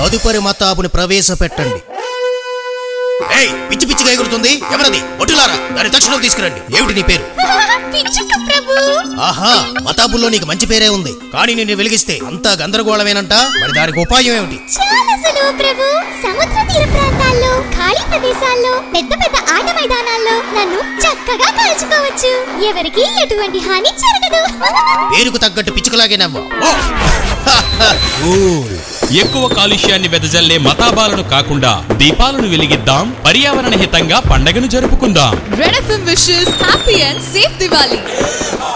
తదుపరి మతాబుని ప్రవేశపెట్టండి ఏయ్ పిచ్చి పిచ్చిగా ఎగురుతుంది ఎవరది ఒట్టులారా దాని తక్షణం తీసుకురండి ఏమిటి నీ పేరు పిచ్చుక ప్రభు ఆహా మతాబుల్లో నీకు మంచి పేరే ఉంది కానీ నిన్ను వెలిగిస్తే అంతా గందరగోళమేనంట మరి దానికి ఉపాయం ఏమిటి చాలా సులువు ప్రభు సముద్ర తీర ప్రాంతాల్లో ఖాళీ ప్రదేశాల్లో పెద్ద పెద్ద ఆట మైదానాల్లో నన్ను చక్కగా కాల్చుకోవచ్చు ఎవరికి ఎటువంటి హాని జరగదు పేరుకు తగ్గట్టు పిచ్చుకలాగే నవ్వా ఓ! కూల్. ఎక్కువ కాలుష్యాన్ని వెదజల్లే మతాబాలను కాకుండా దీపాలను వెలిగిద్దాం పర్యావరణ హితంగా పండగను జరుపుకుందాం Red FM wishes happy and safe Diwali.